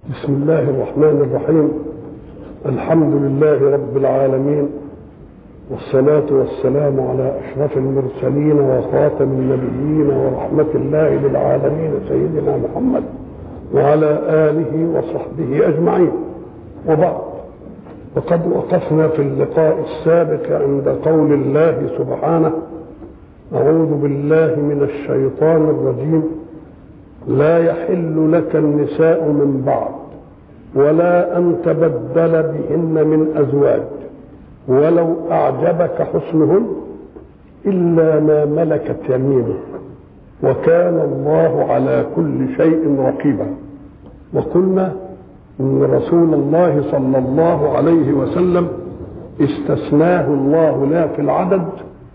بسم الله الرحمن الرحيم الحمد لله رب العالمين والصلاة والسلام على أشرف المرسلين وخاتم النبيين ورحمة الله للعالمين سيدنا محمد وعلى آله وصحبه أجمعين وبعد وقد وقفنا في اللقاء السابق عند قول الله سبحانه أعوذ بالله من الشيطان الرجيم لا يحل لك النساء من بعد ولا أن تبدل بهن من أزواج ولو أعجبك حسنهن إلا ما ملكت يمينك وكان الله على كل شيء رقيبا وقلنا ان رسول الله صلى الله عليه وسلم استثناه الله لا في العدد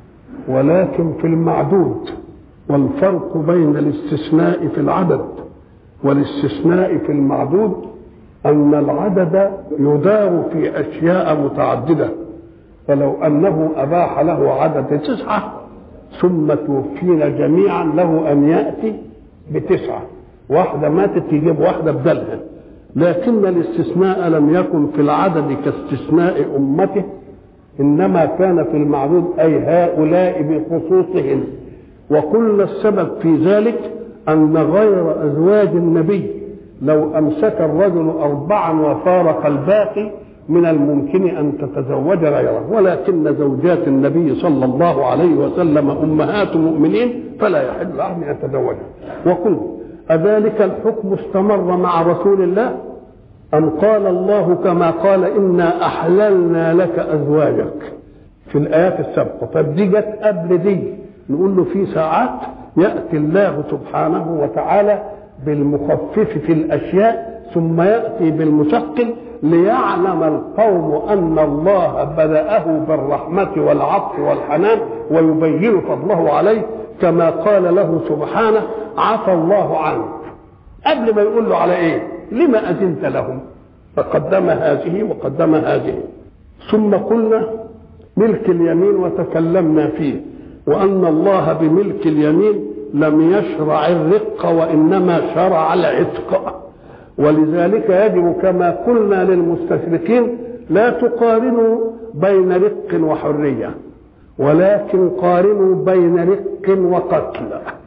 ولكن في المعدود والفرق بين الاستثناء في العدد والاستثناء في المعدود ان العدد يدار في اشياء متعدده فلو انه اباح له عدد تسعه ثم توفينا جميعا له ان ياتي بتسعه واحده ماتت يجيب واحده بدلها لكن الاستثناء لم يكن في العدد كاستثناء امته انما كان في المعدود اي هؤلاء بخصوصهم وكل السبب في ذلك ان غير ازواج النبي لو امسك الرجل اربعا وفارق الباقي من الممكن ان تتزوج غيره ولكن زوجات النبي صلى الله عليه وسلم امهات المؤمنين فلا يحل له ان يتزوجها وقل أذلك الحكم استمر مع رسول الله أم قال الله كما قال إنا أحللنا لك أزواجك في الآيات السابقة طب دي جت قبل دي نقول له في ساعات يأتي الله سبحانه وتعالى بالمخفف في الأشياء ثم يأتي بالمثقل ليعلم القوم أن الله بدأه بالرحمة والعطف والحنان ويبين فضله عليه كما قال له سبحانه عفى الله عنك قبل ما يقول له على ايه لما اذنت لهم فقدم هذه وقدم هذه ثم قلنا ملك اليمين وتكلمنا فيه وان الله بملك اليمين لم يشرع الرق وانما شرع العتق ولذلك يجب كما قلنا للمستشرقين لا تقارنوا بين رق وحريه ولكن قارنوا بين رق وقتل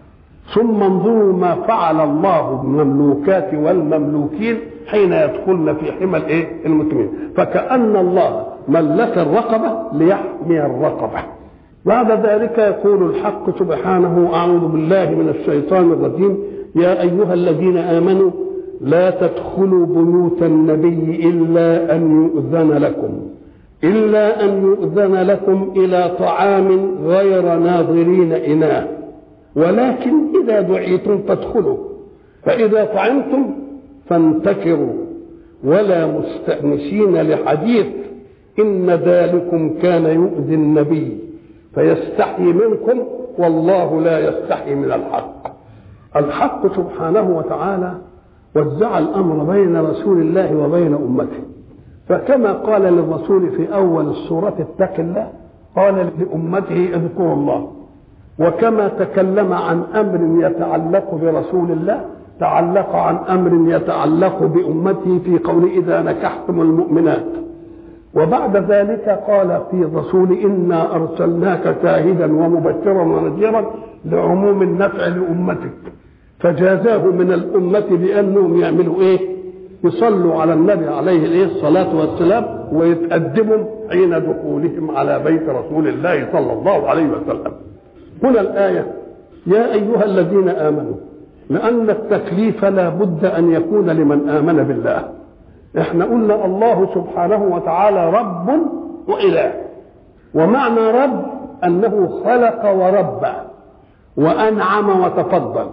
ثم انظروا ما فعل الله بالمملوكات والمملوكين حين يدخلن في حمى الايه المسلمين فكأن الله ملك الرقبة ليحمي الرقبة بعد ذلك يقول الحق سبحانه أعوذ بالله من الشيطان الرجيم يا أيها الذين آمنوا لا تدخلوا بيوت النبي إلا أن يؤذن لكم إلا أن يؤذن لكم إلى طعام غير ناظرين إناه ولكن إذا دعيتم فادخلوا فإذا طعمتم فانتكروا ولا مستأنسين لحديث إن ذلكم كان يؤذي النبي فيستحي منكم والله لا يستحي من الحق الحق سبحانه وتعالى وزع الأمر بين رسول الله وبين أمته فكما قال للرسول في أول السورة اتق الله قال لأمته اذكروا الله وكما تكلم عن أمر يتعلق برسول الله تعلق عن أمر يتعلق بأمته في قول إذا نكحتم المؤمنات وبعد ذلك قال في الرسول إنا أرسلناك شاهدا ومبشرا ونذيرا لعموم النفع لأمتك فجازاه من الأمة بأنهم يعملوا إيه يصلوا على النبي عليه الايه الصلاه والسلام ويتقدموا حين دخولهم على بيت رسول الله صلى الله عليه وسلم هنا الايه يا ايها الذين امنوا لان التكليف لا بد ان يكون لمن امن بالله احنا قلنا الله سبحانه وتعالى رب واله ومعنى رب انه خلق وربى وانعم وتفضل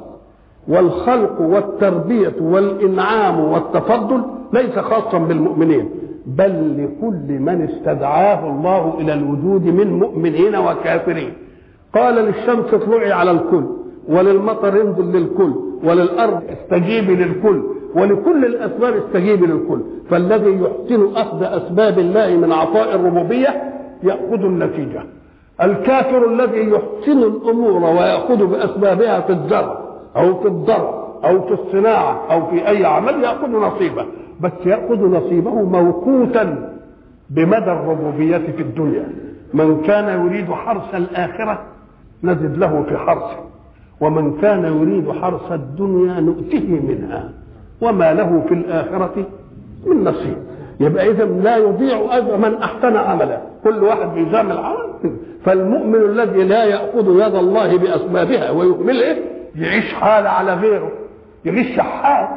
والخلق والتربية والإنعام والتفضل ليس خاصا بالمؤمنين بل لكل من استدعاه الله إلى الوجود من مؤمنين وكافرين قال للشمس اطلعي على الكل وللمطر انزل للكل وللأرض استجيبي للكل ولكل الأسباب استجيبي للكل فالذي يحسن أخذ أسباب الله من عطاء الربوبية يأخذ النتيجة الكافر الذي يحسن الأمور ويأخذ بأسبابها في الزرع او في الضرب او في الصناعه او في اي عمل ياخذ نصيبه بس ياخذ نصيبه موقوتا بمدى الربوبيه في الدنيا من كان يريد حرث الاخره نزد له في حرثه ومن كان يريد حرث الدنيا نؤته منها وما له في الاخره من نصيب يبقى اذا لا يضيع اجر من احسن عملا كل واحد بيزام العمل فالمؤمن الذي لا ياخذ يد الله باسبابها ويهملها يعيش حال على غيره يعيش شحات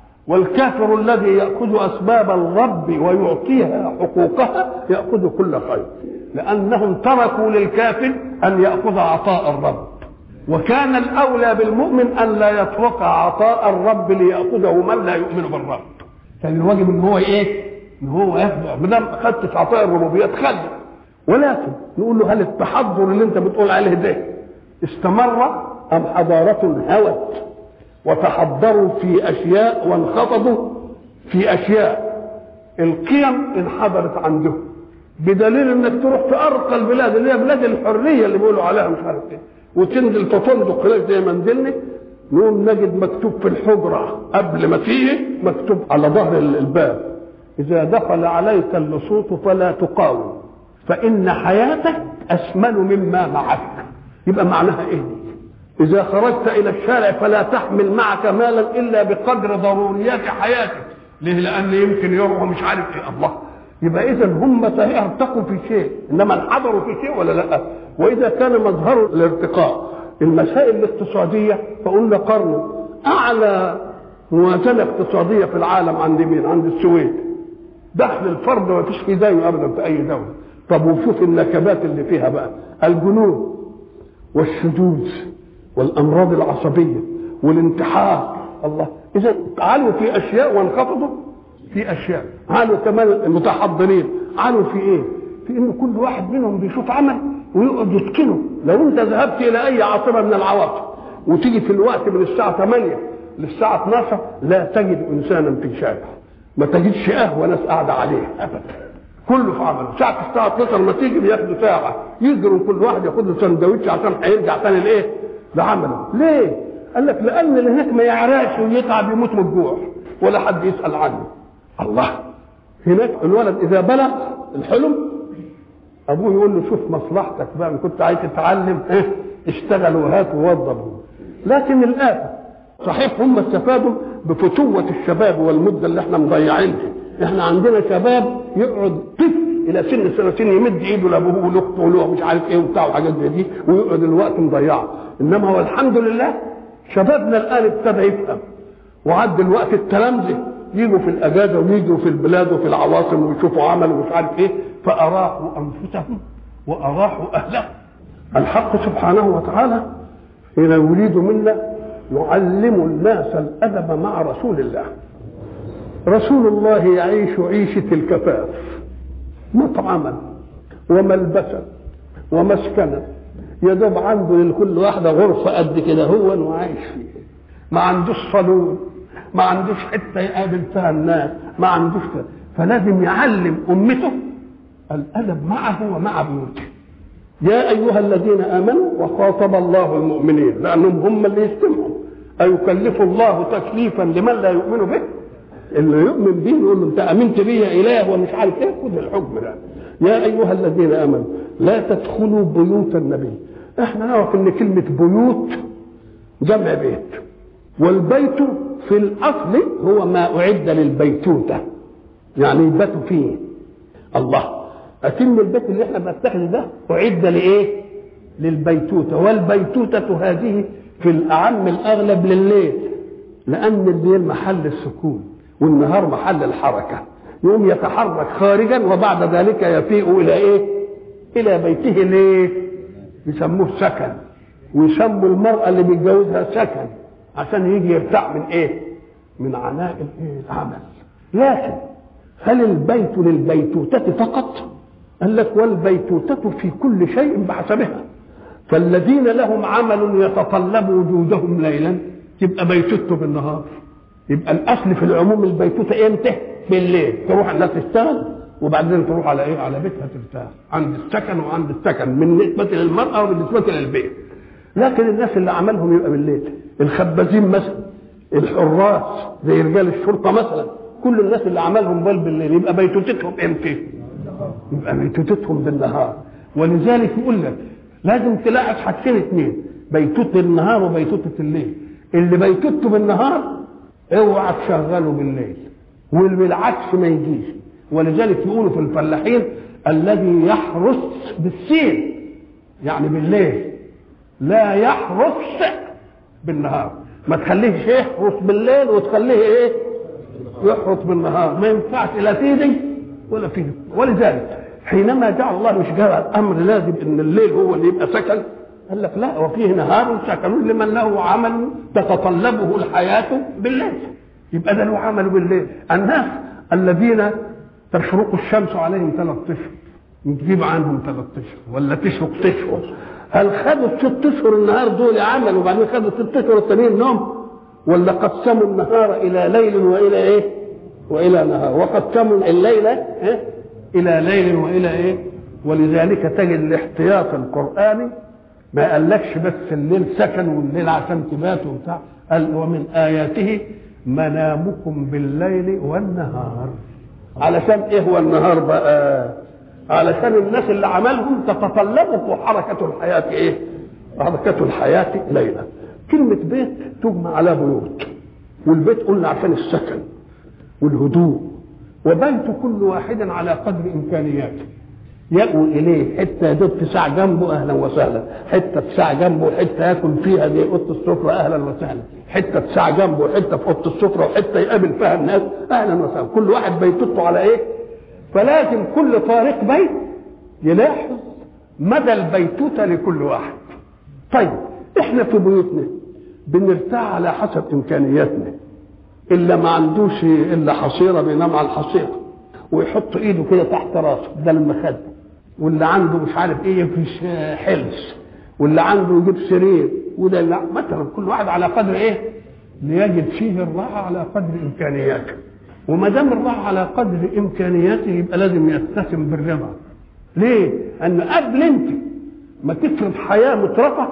والكافر الذي ياخذ اسباب الرب ويعطيها حقوقها ياخذ كل خير لانهم تركوا للكافر ان ياخذ عطاء الرب وكان الاولى بالمؤمن ان لا يترك عطاء الرب لياخذه من لا يؤمن بالرب كان الواجب ان هو ايه؟ ان هو يخضع ما دام خدت عطاء الربوبيه تخلي ولكن نقول له هل التحضر اللي انت بتقول عليه ده استمر ام حضاره هوت وتحضروا في اشياء وانخفضوا في اشياء القيم انحدرت عندهم بدليل انك تروح في ارقى البلاد اللي هي بلاد الحريه اللي بيقولوا عليها مش عارف ايه وتنزل تفندق هناك زي ما نزلنا نقوم نجد مكتوب في الحجره قبل ما تيجي مكتوب على ظهر الباب اذا دخل عليك اللصوص فلا تقاوم فان حياتك اسمن مما معك يبقى معناها ايه دي اذا خرجت الى الشارع فلا تحمل معك مالا الا بقدر ضروريات حياتك ليه لان يمكن يروح مش عارف ايه الله يبقى اذا هم صحيح ارتقوا في شيء انما انحدروا في شيء ولا لا واذا كان مظهر الارتقاء المسائل الاقتصاديه فقلنا قرنوا اعلى موازنه اقتصاديه في العالم عند مين عند السويد دخل الفرد ما فيش في زيه ابدا في اي دوله طب وشوف النكبات اللي فيها بقى الجنون والشذوذ والامراض العصبيه والانتحار الله اذا علوا في اشياء وانخفضوا في اشياء علوا كمان المتحضرين علوا في ايه في ان كل واحد منهم بيشوف عمل ويقعد يتقنه لو انت ذهبت الى اي عاصمه من العواصم وتيجي في الوقت من الساعه 8 للساعه 12 لا تجد انسانا في شارع ما تجدش قهوه ناس قاعده عليه ابدا كله في عمله ساعه الساعه 12 ما تيجي بياخدوا ساعه يجروا كل واحد ياخد له سندوتش عشان هيرجع تاني لايه؟ لعمله ليه؟ قال لك لان اللي هناك ما يعرقش ويتعب يموت من الجوع ولا حد يسال عنه الله هناك الولد اذا بلغ الحلم ابوه يقول له شوف مصلحتك بقى ان كنت عايز تتعلم ايه اشتغل وهات ووظف لكن الان صحيح هم استفادوا بفتوة الشباب والمدة اللي احنا مضيعينها احنا عندنا شباب يقعد طفل الى سن سنتين يمد ايده لابوه ولاخته وله مش عارف ايه وبتاع وحاجات زي دي ويقعد الوقت مضيعه انما هو الحمد لله شبابنا الان ابتدى يفهم وعد الوقت التلامذه يجوا في الاجازه ويجوا في البلاد وفي العواصم ويشوفوا عمل ومش عارف ايه فاراحوا انفسهم واراحوا اهلهم الحق سبحانه وتعالى حين يريد منا يعلم الناس الادب مع رسول الله رسول الله يعيش عيشه الكفاف مطعما وملبسا ومسكنا يا دوب عنده لكل واحده غرفه قد كده هو وعايش فيها ما عندوش صالون ما عندوش حته يقابل فيها الناس ما عندوش كده فلازم يعلم امته الادب معه ومع بيوته يا ايها الذين امنوا وخاطب الله المؤمنين لانهم هم اللي يستمعوا ايكلف الله تكليفا لمن لا يؤمن به اللي يؤمن به يقول له انت امنت بي يا اله ومش عارف ايه خد الحكم ده يا ايها الذين امنوا لا تدخلوا بيوت النبي احنا نعرف ان كلمه بيوت جمع بيت والبيت في الاصل هو ما اعد للبيتوته يعني يباتوا فيه الله أتم البيت اللي احنا بنتخذه ده أعد لإيه؟ للبيتوتة والبيتوتة هذه في الأعم الأغلب لليل لأن الليل محل السكون والنهار محل الحركة يقوم يتحرك خارجا وبعد ذلك يفيء إلى إيه؟ إلى بيته ليه؟ يسموه سكن ويسموا المرأة اللي بيتجوزها سكن عشان يجي يرتاح من إيه؟ من عناء الإيه؟ العمل لكن هل البيت للبيتوتة فقط؟ قال لك والبيتوتة في كل شيء بحسبها فالذين لهم عمل يتطلب وجودهم ليلا تبقى بيتوته بالنهار يبقى الاصل في العموم البيتوته امتى؟ بالليل تروح الناس تشتغل وبعدين تروح على ايه؟ على بيتها ترتاح عند السكن وعند السكن بالنسبه للمراه وبالنسبه للبيت لكن الناس اللي عملهم يبقى بالليل الخبازين مثلا الحراس زي رجال الشرطه مثلا كل الناس اللي عملهم بال بالليل يبقى بيتوتتهم امتى؟ يبقى بيتوتتهم بالنهار ولذلك يقول لك لازم تلاحظ حاجتين اثنين بيتوت النهار وبيتوتة الليل اللي بيتوته بالنهار اوعى تشغله بالليل واللي بالعكس ما يجيش ولذلك يقولوا في الفلاحين الذي يحرس بالسين يعني بالليل لا يحرس بالنهار ما تخليهش يحرس بالليل وتخليه ايه يحرس بالنهار ما ينفعش لا في دي ولا في دي ولذلك حينما جعل الله مش جعل الامر لازم ان الليل هو اللي يبقى سكن قال لك لا وفيه نهار سكن لمن له عمل تتطلبه الحياه بالليل يبقى ده له عمل بالليل الناس الذين تشرق الشمس عليهم ثلاث اشهر تجيب عنهم ثلاث اشهر ولا تشرق تشهر هل خدوا الست اشهر النهار دول عمل وبعدين خدوا الست اشهر التانيين نوم ولا قسموا النهار الى ليل والى ايه؟ والى نهار وقسموا الليل إيه؟ الى ليل والى ايه؟ ولذلك تجد الاحتياط القراني ما قالكش بس الليل سكن والليل عشان تبات وبتاع قال ومن اياته منامكم بالليل والنهار علشان ايه هو النهار بقى علشان الناس اللي عملهم تتطلبه حركة الحياة ايه حركة الحياة ليلا كلمة بيت تجمع على بيوت والبيت قلنا عشان السكن والهدوء وبيت كل واحد على قدر امكانياته يأوي إليه حتة يا دوب تسع جنبه أهلا وسهلا حتة تسع جنبه حتة ياكل فيها دي أوضة السفرة أهلا وسهلا حتة تسع جنبه حتة في أوضة السفرة وحتة يقابل فيها الناس أهلا وسهلا كل واحد بيتته على إيه فلازم كل طارق بيت يلاحظ مدى البيتوتة لكل واحد طيب احنا في بيوتنا بنرتاح على حسب امكانياتنا الا ما عندوش الا حصيره بينام على الحصيره ويحط ايده كده تحت راسه ده المخده واللي عنده مش عارف ايه يفرش حلس واللي عنده يجيب سرير وده اللي مثلا كل واحد على قدر ايه ليجد فيه الراحه على قدر امكانياته وما دام الراحه على قدر امكانياته يبقى لازم يتسم بالرضا ليه؟ ان قبل انت ما تفرض حياه مترفه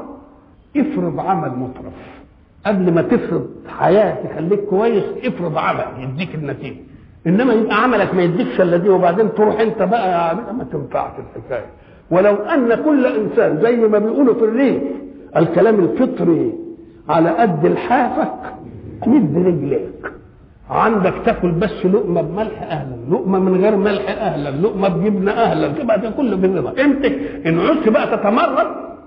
افرض عمل مترف قبل ما تفرض حياه تخليك كويس افرض عمل يديك النتيجه انما يبقى عملك ما يديكش الا دي وبعدين تروح انت بقى ما تنفعش الحكايه ولو ان كل انسان زي ما بيقولوا في الريف الكلام الفطري على قد لحافك مد رجليك عندك تاكل بس لقمه بملح اهلا لقمه من غير ملح اهلا لقمه بجبنه اهلا تبقى ده كله بالرضا امتى ان عدت بقى تتمرد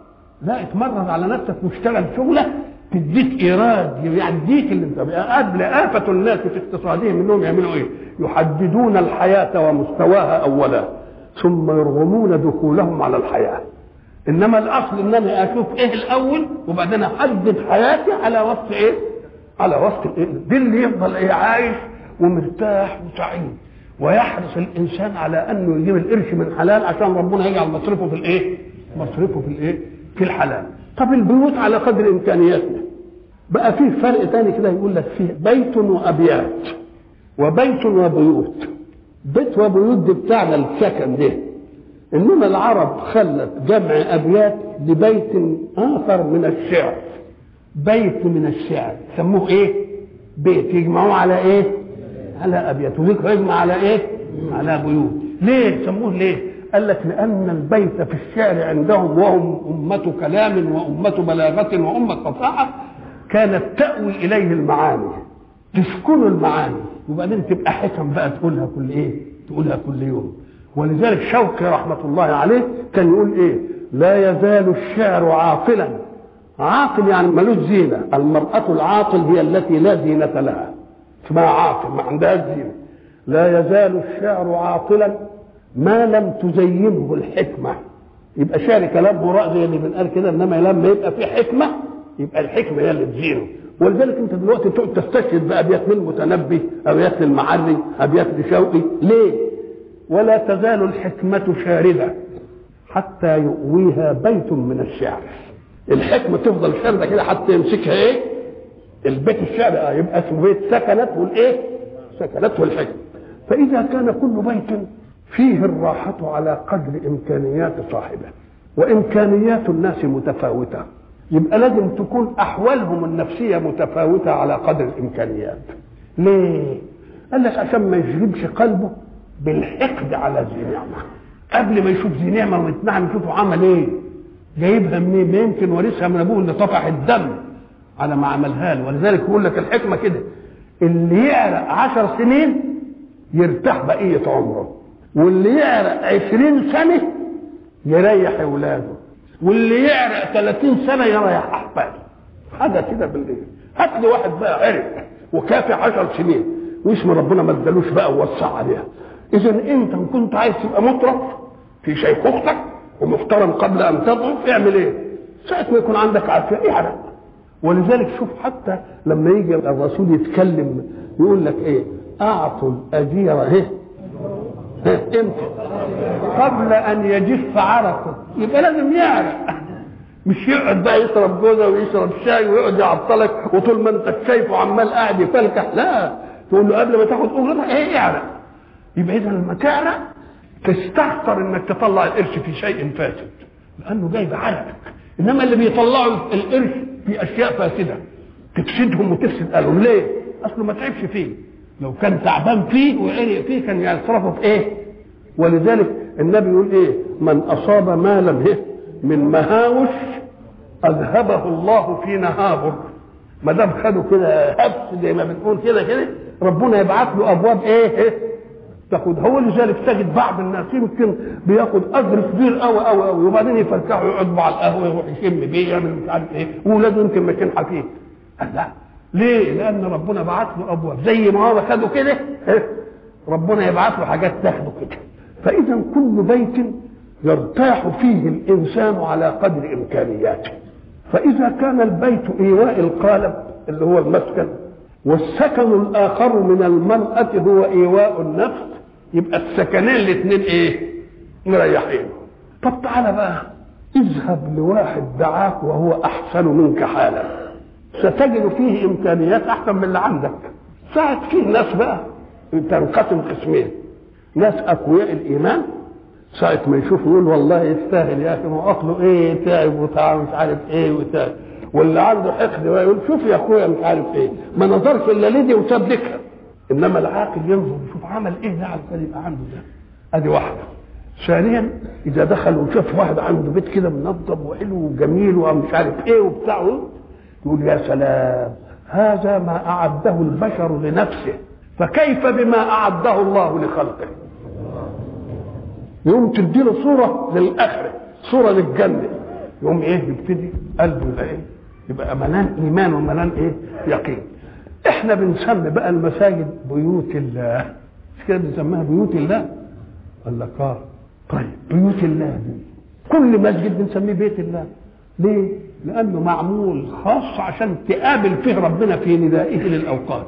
لا اتمرد على نفسك واشتغل شغله تديك ايراد يعديك اللي انت قبل آفة الناس في اقتصادهم انهم يعملوا ايه؟ يحددون الحياة ومستواها اولا ثم يرغمون دخولهم على الحياة انما الاصل ان انا اشوف ايه الاول وبعدين احدد حياتي على وسط ايه؟ على وسط الايه؟ دي اللي يفضل ايه عايش ومرتاح وسعيد ويحرص الانسان على انه يجيب القرش من حلال عشان ربنا يجعل مصرفه في الايه؟ مصرفه في الايه؟ في الحلال. طب البيوت على قدر امكانياتنا. بقى فيه فرق تاني كده يقول لك فيه بيت وابيات وبيت وبيوت. بيت وبيوت دي بتاعنا السكن ده. انما العرب خلت جمع ابيات لبيت اخر من الشعر. بيت من الشعر سموه ايه؟ بيت يجمعوه على ايه؟ على ابيات وذكر يجمع على ايه؟ على بيوت. ليه؟ سموه ليه؟ قال لك لأن البيت في الشعر عندهم وهم أمة كلام وأمة بلاغة وأمة فصاحة كانت تأوي إليه المعاني تسكن المعاني وبعدين تبقى حكم بقى تقولها كل إيه؟ تقولها كل يوم ولذلك شوقي رحمة الله عليه كان يقول إيه؟ لا يزال الشعر عاطلا عاطل يعني ملوش زينة المرأة العاطل هي التي لا زينة لها اسمها عاطل ما عندهاش زينة لا يزال الشعر عاطلا ما لم تزينه الحكمة يبقى شعر كلام هراء زي اللي بنقال كده انما لما يبقى في حكمة يبقى الحكمة هي اللي تزينه ولذلك انت دلوقتي تقعد تستشهد بابيات من المتنبي ابيات للمعري ابيات لشوقي ليه؟ ولا تزال الحكمة شاردة حتى يؤويها بيت من الشعر الحكمة تفضل شاردة كده حتى يمسكها ايه؟ البيت الشعر اه يبقى اسمه بيت سكنت والايه؟ سكنته الحكمة فإذا كان كل بيت فيه الراحة على قدر إمكانيات صاحبه وإمكانيات الناس متفاوتة يبقى لازم تكون أحوالهم النفسية متفاوتة على قدر الإمكانيات ليه؟ قال لك عشان ما يشغبش قلبه بالحقد على ذي نعمه قبل ما يشوف ذي نعمه ويتنعم يشوفه عمل ايه جايبها منين ما يمكن ورثها من ابوه اللي طفح الدم على ما عملها له ولذلك يقول لك الحكمه كده اللي يعرق عشر سنين يرتاح بقيه عمره واللي يعرق عشرين سنه يريح اولاده واللي يعرق 30 سنه يريح احفاده حاجه كده بالليل هات لي واحد بقى عرق وكافي 10 سنين واسم ربنا ما ادالوش بقى ووسع عليها اذا انت ان كنت عايز تبقى مطرف في شيخوختك ومحترم قبل ان تضعف اعمل ايه؟ ساعة ما يكون عندك عافية اعرق ولذلك شوف حتى لما يجي الرسول يتكلم يقول لك ايه؟ اعطوا الاجير ايه؟ امتى؟ قبل ان يجف عرقه يبقى لازم يعرق مش يقعد بقى يشرب جوزه ويشرب شاي ويقعد يعطلك وطول ما انت شايفه عمال قاعد يفلكح لا تقول له قبل ما تاخد اجرتك ايه اعرق يبقى اذا لما تعرق تستحقر انك تطلع القرش في شيء فاسد لانه جايب عرقك انما اللي بيطلعوا القرش في اشياء فاسده تفسدهم وتفسد قالوا ليه؟ اصله ما تعبش فيه لو كان تعبان فيه وعرق فيه كان يصرفه في ايه؟ ولذلك النبي يقول ايه؟ من اصاب مالا إيه؟ من مهاوش اذهبه الله في نهابه ما دام خدوا كده هبس زي ما بنقول كده كده ربنا يبعث له ابواب ايه, إيه؟ تاخد هو لذلك تجد بعض الناس يمكن بياخد اجر كبير قوي قوي قوي وبعدين يفركحوا يقعدوا على القهوه يروح يشم بيه يعمل مش عارف ايه واولاده يمكن ما كان حكيم لا ليه؟ لان ربنا بعت له ابواب زي ما هو خده كده إيه؟ ربنا يبعث له حاجات تاخده كده فاذا كل بيت يرتاح فيه الانسان على قدر امكانياته فاذا كان البيت ايواء القالب اللي هو المسكن والسكن الاخر من المراه هو ايواء النفس يبقى السكنين الاثنين ايه مريحين طب تعالى بقى اذهب لواحد دعاك وهو احسن منك حالا ستجد فيه امكانيات احسن من اللي عندك ساعة فيه ناس بقى تنقسم قسمين ناس اقوياء الايمان ساعة ما يشوف يقول والله يستاهل يا اخي ما اصله ايه تعب وتعب مش عارف ايه وتعب واللي عنده حقد بقى يقول شوف يا اخويا مش عارف ايه ما نظرش الا لدي وساب لك انما العاقل ينظر يشوف عمل ايه ده علشان يبقى عنده ده ادي واحده ثانيا اذا دخل وشاف واحد عنده بيت كده منظم وحلو وجميل ومش عارف ايه وبتاع يقول يا سلام هذا ما اعده البشر لنفسه فكيف بما اعده الله لخلقه يقوم تديله صوره للاخره صوره للجنه يقوم ايه يبتدي قلبه يبقى ايه يبقى ملان ايمان وملان ايه يقين احنا بنسمي بقى المساجد بيوت الله مش كده بنسميها بيوت الله قال لك اه طيب بيوت الله دي كل مسجد بنسميه بيت الله ليه لانه معمول خاص عشان تقابل فيه ربنا في ندائه للاوقات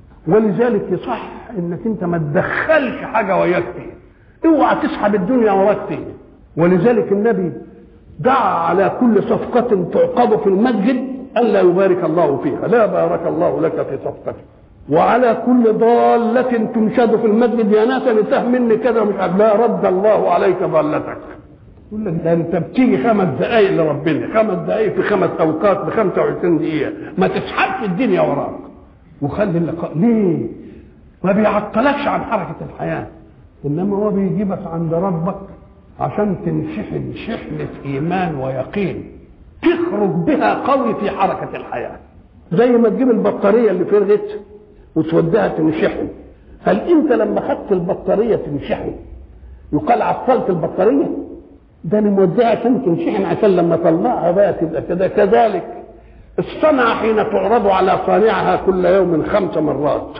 ولذلك يصح انك انت ما تدخلش حاجه وياك فيه اوعى تسحب الدنيا وراك فيه ولذلك النبي دعا على كل صفقة تعقد في المسجد ألا يبارك الله فيها لا بارك الله لك في صفقتك وعلى كل ضالة تنشد في المسجد يا ناس انتهى مني كذا مش عارف لا رد الله عليك ضالتك يقول لك ده انت بتيجي خمس دقائق لربنا خمس دقائق في خمس اوقات ب 25 دقيقة ما تسحبش الدنيا وراك وخلي اللقاء ليه؟ ما بيعطلكش عن حركة الحياة انما هو بيجيبك عند ربك عشان تنشحن شحنة إيمان ويقين تخرج بها قوي في حركة الحياة زي ما تجيب البطارية اللي فرغت وتوديها تنشحن هل أنت لما خدت البطارية تنشحن يقال عطلت البطارية ده أنا موديها عشان تنشحن عشان لما طلعها بقى تبقى كده كذلك الصنعة حين تعرض على صانعها كل يوم خمس مرات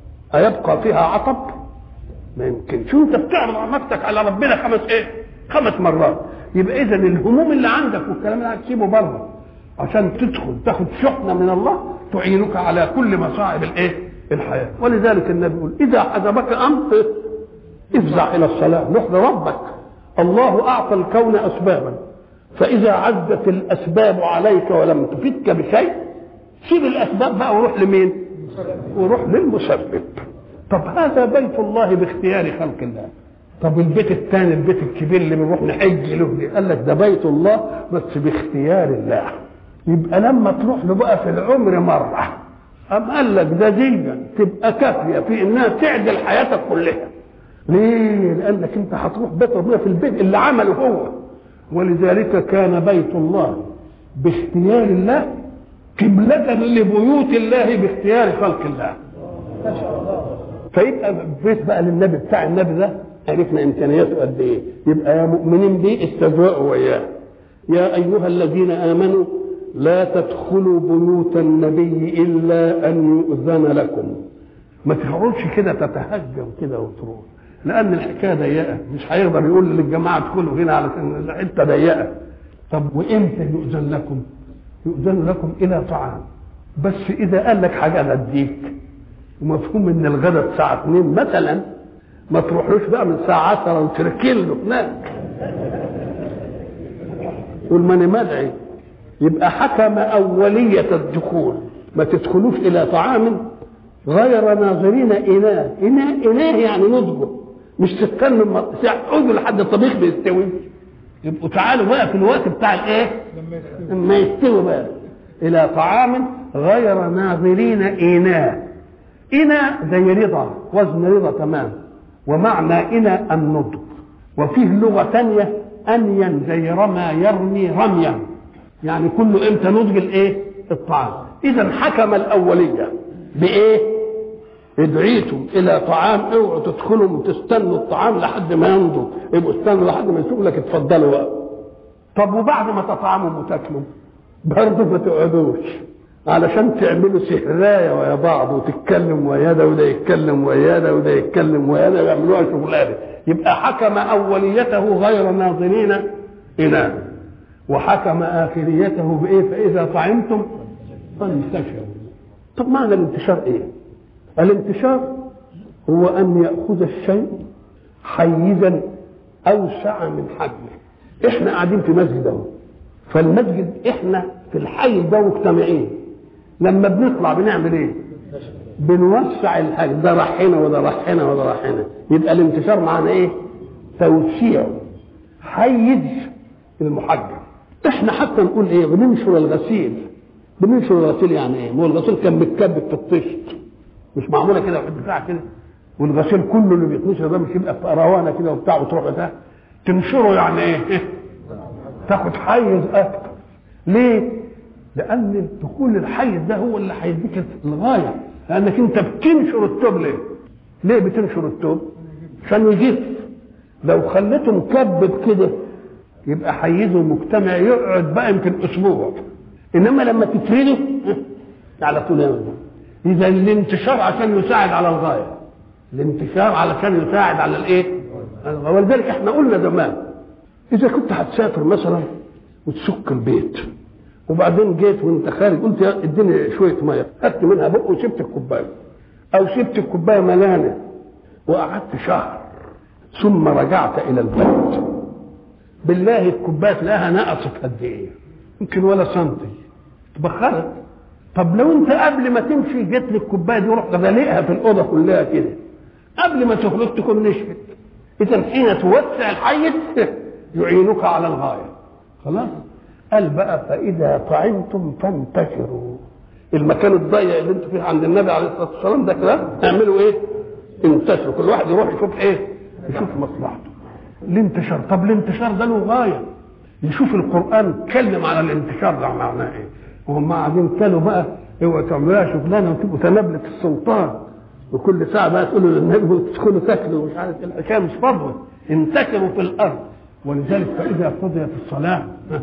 أيبقى فيها عطب؟ ما يمكنش انت بتعرض نفسك على ربنا خمس ايه خمس مرات يبقى اذا الهموم اللي عندك والكلام اللي هتسيبه بره عشان تدخل تاخد شحنه من الله تعينك على كل مصاعب الايه الحياه ولذلك النبي يقول اذا حزبك امر افزع الى الصلاه روح لربك الله اعطى الكون اسبابا فاذا عزت الاسباب عليك ولم تفدك بشيء سيب الاسباب بقى وروح لمين وروح للمسبب طب هذا بيت الله باختيار خلق الله طب البيت الثاني البيت الكبير اللي بنروح نحج له دي قال لك ده بيت الله بس باختيار الله يبقى لما تروح له بقى في العمر مره أم قال لك ده دي تبقى كافية في إنها تعدل حياتك كلها ليه؟ لأنك أنت هتروح بيت ربنا في البيت اللي عمله هو ولذلك كان بيت الله باختيار الله قبلة لبيوت الله باختيار خلق الله ما شاء الله فيبقى بيت بقى للنبي بتاع النبي ده عرفنا امكانياته قد ايه يبقى يا مؤمنين بيه استهزئوا وياه يا ايها الذين امنوا لا تدخلوا بيوت النبي الا ان يؤذن لكم ما تقعدش كده تتهجم كده وتروح لان الحكايه ضيقه مش هيقدر يقول للجماعه ادخلوا هنا علشان الحته ضيقه طب وامتى يؤذن لكم؟ يؤذن لكم الى طعام بس اذا قال لك حاجه نديك ومفهوم ان الغداء الساعه 2 مثلا ما تروحوش بقى من الساعه 10 وتركن له هناك يقول ماني مدعي يبقى حكم اوليه الدخول ما تدخلوش الى طعام غير ناظرين اناه اناه اناه يعني نضجه مش تستنوا اقعدوا لحد الطبيخ بيستوي يبقوا تعالوا بقى في الوقت بتاع الايه لما يستوي بقى الى طعام غير ناظرين اناه إنا زي رضا وزن رضا تمام ومعنى إنا النضج وفيه لغة ثانية أنين زي رمى يرمي رميا يعني كله إمتى نضج الإيه؟ الطعام إذا حكم الأولية بإيه؟ ادعيتم إلى طعام اوعوا تدخلوا وتستنوا الطعام لحد ما ينضج يبقوا استنوا لحد ما يشوف لك اتفضلوا بقى طب وبعد ما تطعموا وتاكلوا برضه ما تقعدوش علشان تعملوا سهراية ويا بعض وتتكلم ويا ده وده يتكلم ويا ده وده يتكلم ويا ده يعملوها شغلانة يبقى حكم أوليته غير ناظرين إناه وحكم آخريته بإيه فإذا طعمتم فانتشروا طب معنى الانتشار إيه؟ الانتشار هو أن يأخذ الشيء حيزا أوسع من حجمه إحنا قاعدين في مسجد أهو فالمسجد إحنا في الحي ده مجتمعين لما بنطلع بنعمل ايه بنوسع الحاجة ده راح هنا وده راح هنا وده راح هنا يبقى الانتشار معنى ايه توسيع حيز المحجم احنا حتى نقول ايه بننشر الغسيل بننشر الغسيل يعني ايه ما هو الغسيل كان متكبك في الطشت مش معموله كده بتاع كده والغسيل كله اللي بيتنشر ده مش يبقى في روانه كده وبتاع وتروح ده تنشره يعني ايه تاخد حيز اكتر ليه لان دخول الحيز ده هو اللي هيديك الغايه لانك انت بتنشر التوب ليه ليه بتنشر التوب عشان يجف لو خليته مكبب كده يبقى حيزه مجتمع يقعد بقى يمكن اسبوع انما لما تفرده على طول يعمل اذا الانتشار عشان يساعد على الغايه الانتشار علشان يساعد على الايه ولذلك احنا قلنا زمان اذا كنت هتسافر مثلا وتسك البيت وبعدين جيت وانت خارج قلت اديني شويه ميه خدت منها بق وسبت الكوبايه او سبت الكوبايه ملانه وقعدت شهر ثم رجعت الى البيت بالله الكوبايه تلاقيها نقصت قد ايه يمكن ولا سنتي اتبخرت طب لو انت قبل ما تمشي جت لي الكوبايه دي ورحت غالقها في الاوضه كلها كده قبل ما تخرج تكون نشفت اذا حين توسع الحيز يعينك على الغايه خلاص قال بقى فاذا طعمتم فانتشروا المكان الضيق اللي انتوا فيه عند النبي عليه الصلاه والسلام ده كده اعملوا ايه؟ انتشروا كل واحد يروح يشوف ايه؟ يشوف مصلحته الانتشار طب الانتشار ده له غايه يشوف القران اتكلم على الانتشار ده معناه ايه؟ وهم قاعدين كانوا بقى اوعوا تعملوها شغلانه وتبقوا تنابلة السلطان وكل ساعه بقى تقولوا للنبي تدخلوا تاكلوا ومش عارف الحكايه مش فضل انتشروا في الارض ولذلك فاذا قضيت الصلاه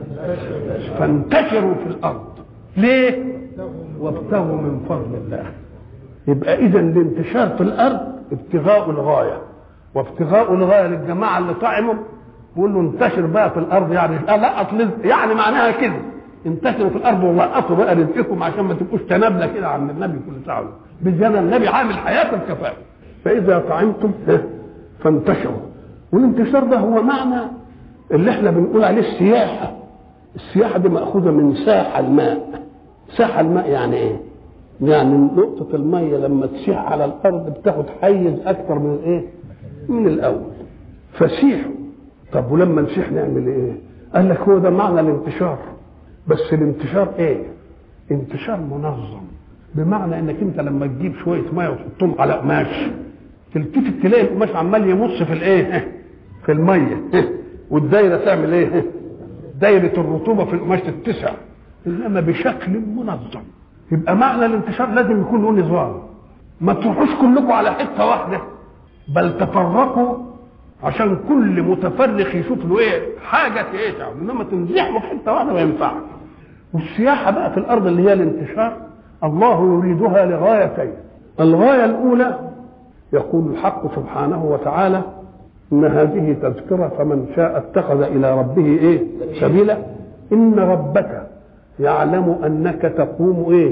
فانتشروا في الارض ليه؟ وابتغوا من فضل الله يبقى اذا الانتشار في الارض ابتغاء الغايه وابتغاء الغايه للجماعه اللي طعموا بيقول له انتشر بقى في الارض يعني لا لا اطلب يعني معناها كده انتشروا في الارض ولقطوا بقى رزقكم عشان ما تبقوش تنابله كده عند النبي كل ساعه بالزياده النبي عامل حياه الكفاءه فاذا طعمتم فانتشروا والانتشار ده هو معنى اللي احنا بنقول عليه السياحه السياحه دي ماخوذه من ساح الماء ساح الماء يعني ايه؟ يعني نقطة المية لما تسيح على الأرض بتاخد حيز أكثر من الإيه؟ من الأول فسيحوا طب ولما نسيح نعمل إيه؟ قال لك هو ده معنى الانتشار بس الانتشار إيه؟ انتشار منظم بمعنى انك انت لما تجيب شويه ميه وتحطهم على قماش تلتفت تلاقي القماش عمال يمص في الايه في الميه والدايره تعمل ايه دايره الرطوبه في القماش تتسع انما بشكل منظم يبقى معنى الانتشار لازم يكون له نظام ما تروحوش كلكم على حته واحده بل تفرقوا عشان كل متفرق يشوف له ايه حاجه تعيشها انما تنزحوا في حته واحده ما ينفعش والسياحه بقى في الارض اللي هي الانتشار الله يريدها لغايتين الغايه الاولى يقول الحق سبحانه وتعالى ان هذه تذكره فمن شاء اتخذ الى ربه ايه سبيلا ان ربك يعلم انك تقوم ايه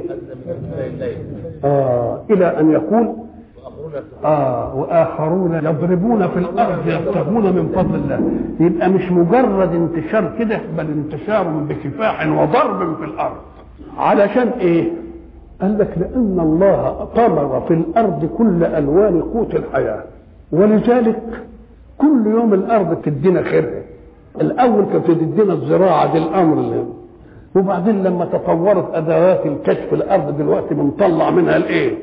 آه الى ان يقول آه وآخرون يضربون في الأرض يبتغون من فضل الله يبقى مش مجرد انتشار كده بل انتشار بكفاح وضرب في الأرض علشان إيه؟ قال لك لأن الله طمر في الأرض كل ألوان قوت الحياة ولذلك كل يوم الأرض تدينا خيرها الأول كانت تدينا الزراعة دي الأمر اللي وبعدين لما تطورت أدوات الكشف الأرض دلوقتي بنطلع منها الإيه؟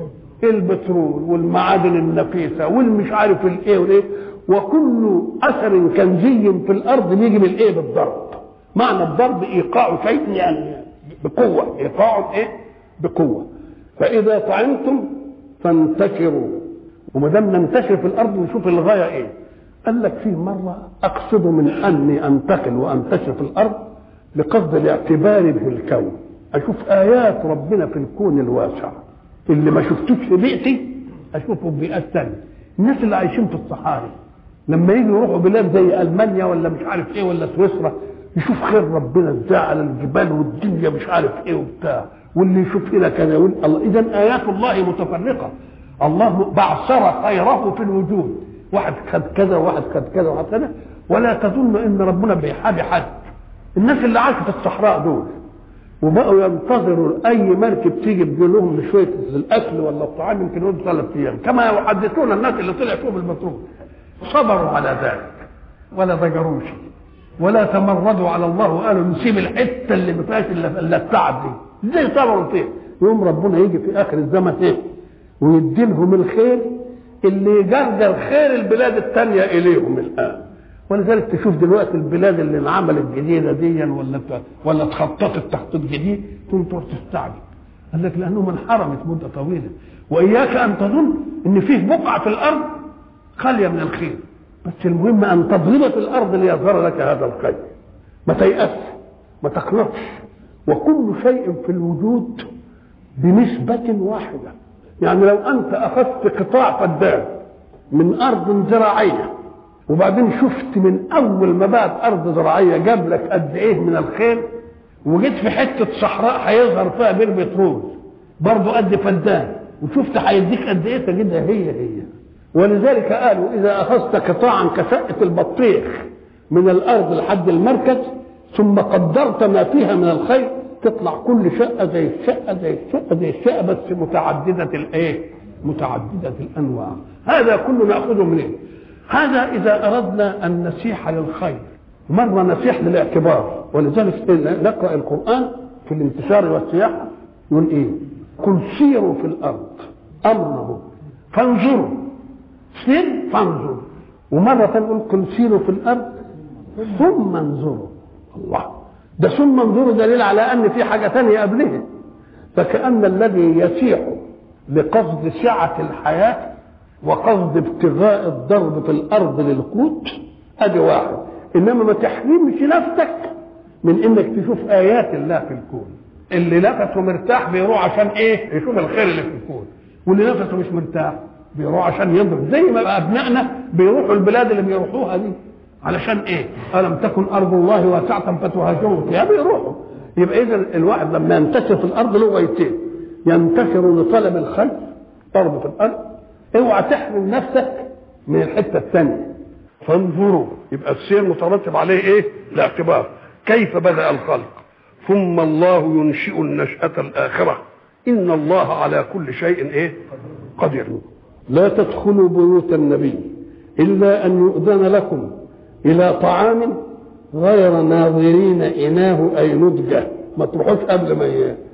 البترول والمعادن النفيسة والمش عارف الايه والايه وكل اثر كنزي في الارض بيجي من الايه بالضرب معنى الضرب ايقاع شيء يعني بقوة ايقاع ايه بقوة فاذا طعمتم فانتشروا وما دام ننتشر في الارض نشوف الغاية ايه قال لك فيه مرة اقصد من اني انتقل وانتشر في الارض لقصد الاعتبار في الكون اشوف ايات ربنا في الكون الواسع اللي ما شفتوش في بيئتي اشوفه في بيئات ثانيه الناس اللي عايشين في الصحاري لما يجوا يروحوا بلاد زي المانيا ولا مش عارف ايه ولا سويسرا يشوف خير ربنا ازاي على الجبال والدنيا مش عارف ايه وبتاع واللي يشوف هنا كذا يقول الله اذا ايات الله متفرقه الله بعثر خيره في الوجود واحد خد كذا وواحد خد كذا وواحد كذا ولا تظن ان ربنا بيحابي حد الناس اللي عاشوا في الصحراء دول وبقوا ينتظروا اي مركب تيجي تجيب لهم شويه الاكل ولا الطعام يمكن يقعدوا ثلاث ايام كما يحدثون الناس اللي طلع فيهم البترول صبروا على ذلك ولا ضجروش ولا تمردوا على الله وقالوا نسيب الحته اللي ما فيهاش الا التعب دي ازاي صبروا فيه يوم ربنا يجي في اخر الزمن ايه ويدي لهم الخير اللي يجرجر خير البلاد الثانيه اليهم الان ولذلك تشوف دلوقتي البلاد اللي انعملت جديده دي ولا ولا اتخططت تخطيط جديد تقوم تروح تستعجب قال لك لانهم انحرمت مده طويله واياك ان تظن ان فيه بقعه في الارض خاليه من الخير بس المهم ان تضرب في الارض ليظهر لك هذا الخير ما تيأس ما تقنطش وكل شيء في الوجود بنسبة واحدة يعني لو أنت أخذت قطاع فدان من أرض زراعية وبعدين شفت من اول ما بقت ارض زراعيه جاب لك قد ايه من الخير وجيت في حته صحراء هيظهر فيها بير بترول برضه قد فدان وشفت هيديك قد ايه تجدها هي هي ولذلك قالوا اذا اخذت قطاعا كشقه البطيخ من الارض لحد المركز ثم قدرت ما فيها من الخير تطلع كل شقه زي الشقه زي الشقه زي الشقه بس متعدده الايه؟ متعدده الانواع هذا كله ناخذه منين؟ هذا إذا أردنا أن نسيح للخير مرة نسيح للاعتبار ولذلك نقرأ القرآن في الانتشار والسياحة يقول إيه قل سيروا في الأرض أمره فانظروا سير فانظروا ومرة نقول قل سيروا في الأرض ثم انظروا الله ده ثم انظروا دليل على أن في حاجة ثانية قبلها فكأن الذي يسيح لقصد سعة الحياة وقصد ابتغاء الضرب في الارض للقوت ادي واحد انما ما تحرمش نفسك من انك تشوف ايات الله في الكون اللي نفسه مرتاح بيروح عشان ايه يشوف الخير اللي في الكون واللي نفسه مش مرتاح بيروح عشان يضرب زي ما ابنائنا بيروحوا البلاد اللي بيروحوها دي علشان ايه الم تكن ارض الله واسعه فتهاجروا فيها بيروحوا يبقى اذا الواحد لما ينتشر في الارض له غايتين ينتشر لطلب الخير ضرب في الارض اوعى تحرم نفسك من الحته الثانيه فانظروا يبقى السير مترتب عليه ايه الاعتبار كيف بدا الخلق ثم الله ينشئ النشأة الآخرة إن الله على كل شيء إيه قدير لا تدخلوا بيوت النبي إلا أن يؤذن لكم إلى طعام غير ناظرين إناه أي نضجة ما تروحوش قبل ما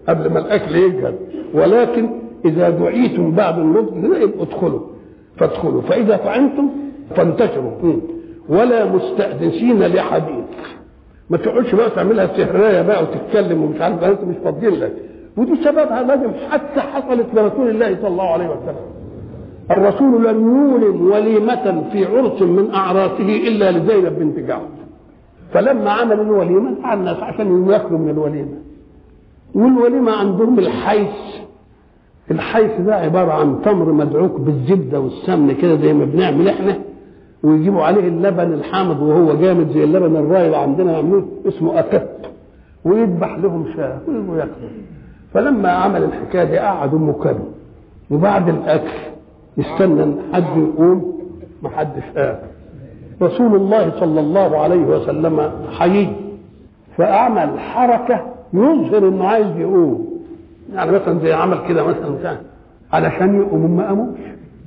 قبل ما الاكل يجهز ولكن اذا دعيتم بعد النضج هنا يبقوا ادخلوا فادخلوا فاذا طعمتم فانتشروا ولا مستأنسين لحديث ما تقعدش بقى تعملها سهرايه بقى وتتكلم ومش عارف انت مش فاضيين لك ودي سببها لازم حتى حصلت لرسول الله صلى الله عليه وسلم الرسول لم يولم وليمة في عرس من أعراسه إلا لزينب بنت جعفر فلما عمل الوليمة دعا الناس عشان ياكلوا من الوليمة والوليمة عندهم الحيث الحيث ده عبارة عن تمر مدعوك بالزبدة والسمن كده زي ما بنعمل احنا ويجيبوا عليه اللبن الحامض وهو جامد زي اللبن الراي اللي عندنا يعملوه اسمه أكت ويذبح لهم شاه ويبقوا ياكلوا فلما عمل الحكايه دي قعدوا مكانه وبعد الاكل يستنى ان حد يقوم ما حدش قام رسول الله صلى الله عليه وسلم حيي فعمل حركه يظهر انه عايز يقوم يعني مثلا زي عمل كده مثلا كان علشان يقوموا ما قاموش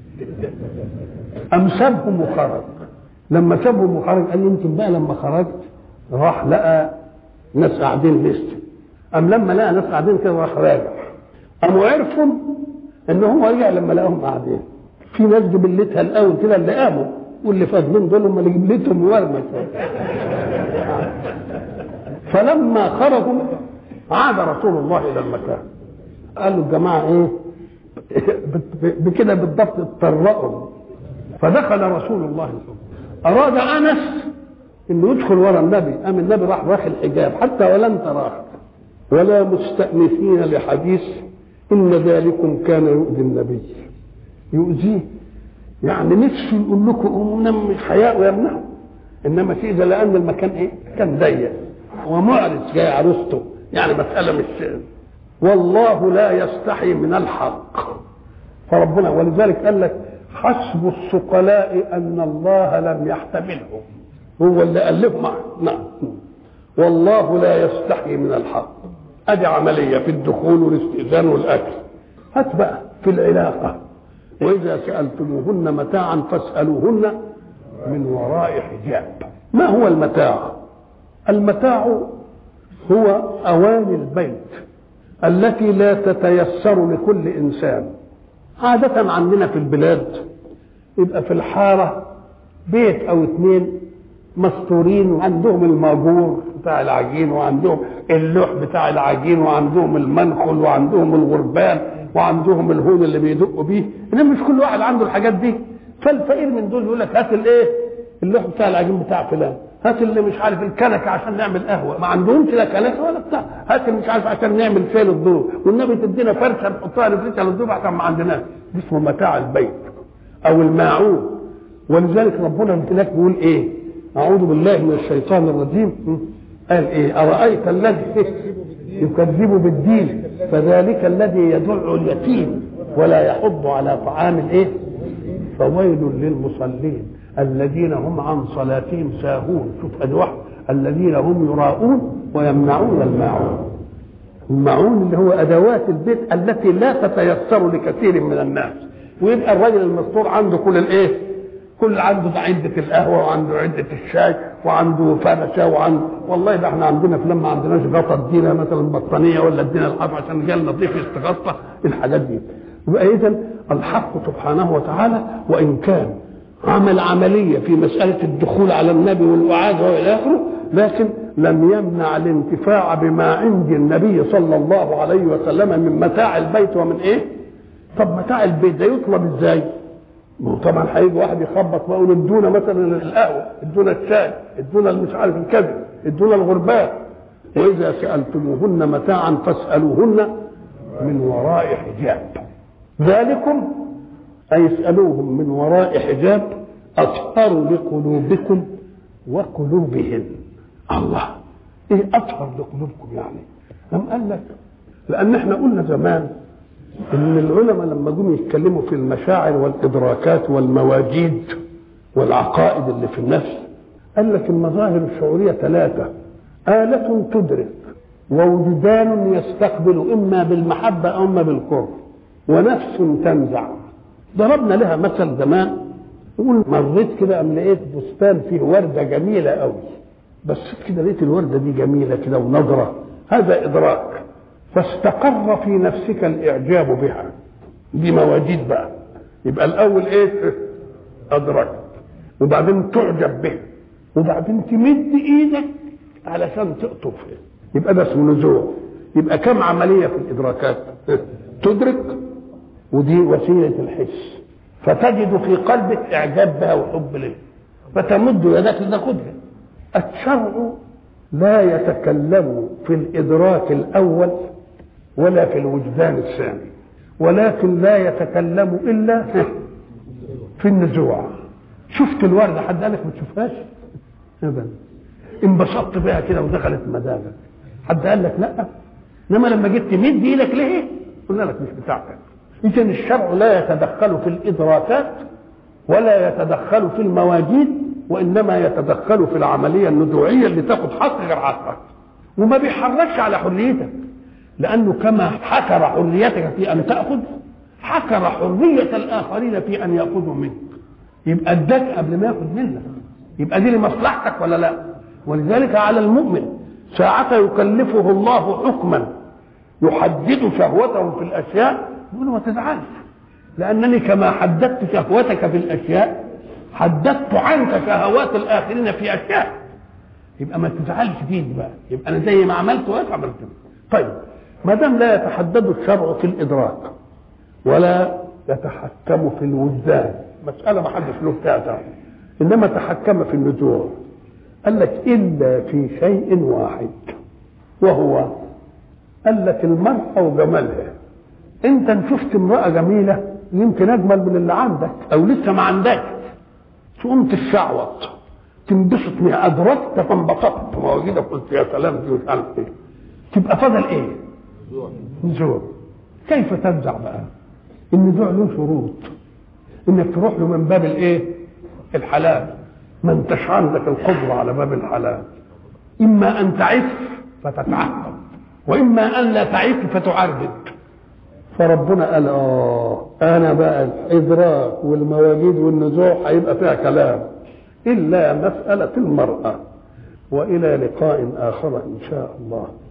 قام سابهم وخرج لما سابهم وخرج قال لي يمكن بقى لما خرجت راح لقى ناس قاعدين لسه قام لما لقى ناس قاعدين كده راح راجع قاموا عرفوا ان هو رجع لما لقاهم قاعدين في ناس جبلتها الاول كده اللي قاموا واللي فاضلين دول هم اللي جبلتهم ورمت فلما خرجوا عاد رسول الله الى المكان قال له الجماعه ايه بكده بالضبط اتطرقوا فدخل رسول الله صلى الله عليه وسلم اراد انس انه يدخل ورا النبي قام النبي راح راخي الحجاب حتى ولن تراه ولا مستأنسين لحديث إن ذلكم كان يؤذي النبي يؤذيه يعني نفسه يقول لكم قوموا حياء ويمنعه انما في ده لان المكان ايه كان ضيق ومعرس جاي عروسته يعني مساله مش والله لا يستحي من الحق فربنا ولذلك قال لك حسب الثقلاء ان الله لم يحتملهم هو اللي قال لهم نعم والله لا يستحي من الحق ادي عمليه في الدخول والاستئذان والاكل هات بقى في العلاقه واذا سالتموهن متاعا فاسالوهن من وراء حجاب ما هو المتاع المتاع هو اواني البيت التي لا تتيسر لكل انسان عاده عندنا في البلاد يبقى في الحاره بيت او اثنين مستورين وعندهم الماجور بتاع العجين وعندهم اللوح بتاع العجين وعندهم المنخل وعندهم الغربان وعندهم الهون اللي بيدقوا بيه انما مش كل واحد عنده الحاجات دي فالفقير من دول يقول لك هات الايه اللوح بتاع العجين بتاع فلان هات اللي مش عارف الكنكه عشان نعمل قهوه ما عندهمش لا كنكه ولا بتاع هات اللي مش عارف عشان نعمل فيل الضروب والنبي تدينا فرشه نحطها نفرشها للضروب عشان ما عندناش دي اسمه متاع البيت او الماعون ولذلك ربنا هناك بيقول ايه أعوذ بالله من الشيطان الرجيم قال إيه أرأيت الذي يكذب بالدين فذلك الذي يدع اليتيم ولا يحض على طعام الإيه فويل للمصلين الذين هم عن صلاتهم ساهون شوف أدي واحد الذين هم يراءون ويمنعون الماعون الماعون اللي هو أدوات البيت التي لا تتيسر لكثير من الناس ويبقى الرجل المستور عنده كل الإيه كل عنده عدة القهوة وعنده عدة الشاي وعنده فرشة وعنده والله ده احنا عندنا في لما عندناش غطا ادينا مثلا بطانية ولا ادينا الحف عشان جال نظيف يستغطى الحاجات دي يبقى إذا الحق سبحانه وتعالى وإن كان عمل عملية في مسألة الدخول على النبي والوعاد وإلى آخره لكن لم يمنع الانتفاع بما عند النبي صلى الله عليه وسلم من متاع البيت ومن ايه؟ طب متاع البيت ده يطلب ازاي؟ ما هو طبعا هيجي واحد يخبط ويقول ادونا مثلا القهوه ادونا الشاي ادونا مش عارف الكذب ادونا الغربان واذا سالتموهن متاعا فاسالوهن من وراء حجاب ذلكم اي اسالوهم من وراء حجاب اطهر لقلوبكم وقلوبهن الله ايه اطهر لقلوبكم يعني لم قال لك لان احنا قلنا زمان ان العلماء لما جم يتكلموا في المشاعر والادراكات والمواجيد والعقائد اللي في النفس قال لك المظاهر الشعوريه ثلاثه آلة تدرك ووجدان يستقبل إما بالمحبة أو إما بالكره ونفس تنزع ضربنا لها مثل زمان يقول مريت كده أم لقيت بستان فيه وردة جميلة قوي بس كده لقيت الوردة دي جميلة كده ونضرة هذا إدراك فاستقر في نفسك الاعجاب بها دي مواجيد بقى يبقى الاول ايه ادركت وبعدين تعجب به وبعدين تمد ايدك علشان تقطف يبقى ده اسمه نزوع يبقى كم عمليه في الادراكات تدرك ودي وسيله الحس فتجد في قلبك اعجاب بها وحب لها فتمد يدك لتاخذها الشرع لا يتكلم في الادراك الاول ولا في الوجدان الثاني ولكن لا يتكلم الا في النزوع شفت الورده حد قالك ما تشوفهاش ابدا انبسطت بها كده ودخلت مزاجك حد قال لك لا انما لما جيت تمد ايدك ليه قلنا لك مش بتاعتك اذا الشرع لا يتدخل في الادراكات ولا يتدخل في المواجيد وانما يتدخل في العمليه النزوعيه اللي تاخد حق غير حقك وما بيحركش على حريتك لانه كما حكر حريتك في ان تاخذ حكر حريه الاخرين في ان ياخذوا منك يبقى اداك قبل ما ياخذ منك يبقى دي لمصلحتك ولا لا ولذلك على المؤمن ساعة يكلفه الله حكما يحدد شهوته في الاشياء يقول له ما تزعلش لانني كما حددت شهوتك في الاشياء حددت عنك شهوات الاخرين في اشياء يبقى ما تزعلش فيه بقى يبقى انا زي ما عملت وقت عملت طيب ما دام لا يتحدد الشرع في الادراك ولا يتحكم في الوجدان مساله ما حدش له فيها انما تحكم في النزوع قال لك الا في شيء واحد وهو قال لك المرأة وجمالها انت ان شفت امرأة جميلة يمكن اجمل من اللي عندك او لسه ما عندك تقوم تشعوط تنبسط منها ادركت فانبسطت مواجدك قلت يا سلام دي مش عارف ايه تبقى فضل ايه؟ نزوع كيف تنزع بقى؟ النزوع له شروط انك تروح له من باب الايه؟ الحلال ما انتش عندك القدرة على باب الحلال إما أن تعف فتتعقب وإما أن لا تعف فتعربد فربنا قال آه أنا بقى الإدراك والمواجيد والنزوع هيبقى فيها كلام إلا مسألة المرأة وإلى لقاء آخر إن شاء الله